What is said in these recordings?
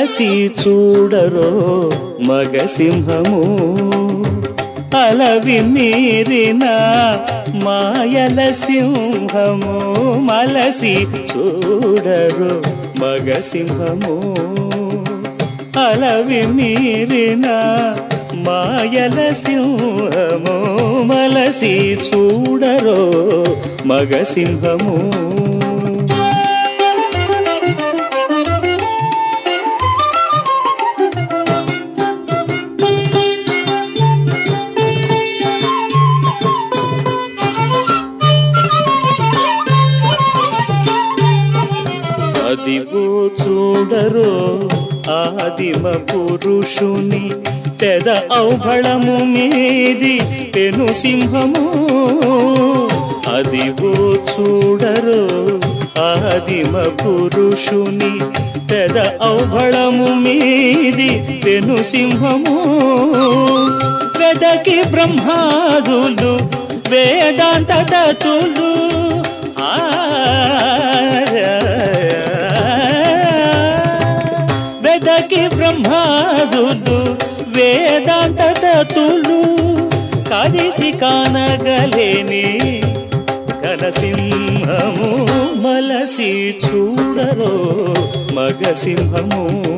మలసి చూడరో మగసింహము అలవి మీరిన మాయల సింహము మలసి చూడరు మగసింహము అలవి మీరిన మాయల సింహము మలసి చూడరో మగసింహము అదిగో చూడరో ఆదిమ పురుషుని పెద ఔభళము మీది పెను సింహము అదిగో చూడరో ఆదిమ పురుషుని పెద ఔభళము మీది పెను సింహము వెదకి బ్రహ్మాదులు వేదాంత తతులు వెదకి బ్రహ్మాదులు వేదాంత తతులు కలిసి కానగలేని కనసింహము మలసి చూడరో మగసింహము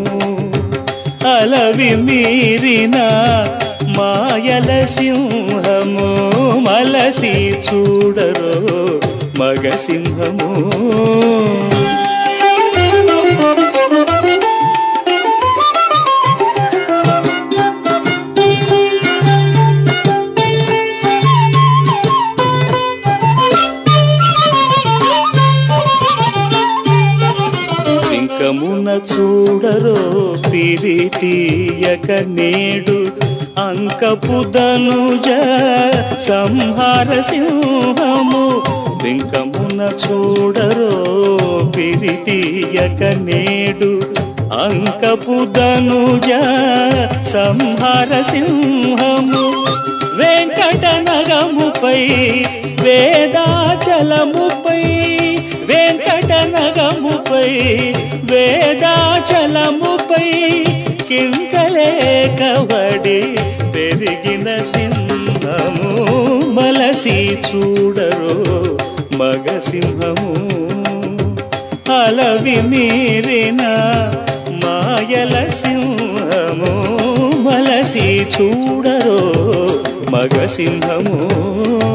అలవి మీరిన మాయల సింహము మలసి చూడరో మగసింహము పింకమున చూడరో పిరితీయక నేడు అంకపుదనుజ సంహార సింహము పింకమున చూడరో పిరితీయక నేడు అంకపుదనుజ సంహార సింహము వెంకట నగముపై వేదాచలముపై వెంకట నగముపై వేదాచలముపై కింకలే కవడి పెరిగిన సింహము మలసి చూడరో మగసింహము అలవి మీరిన మాయల సింహము మలసి చూడరో మగసింహము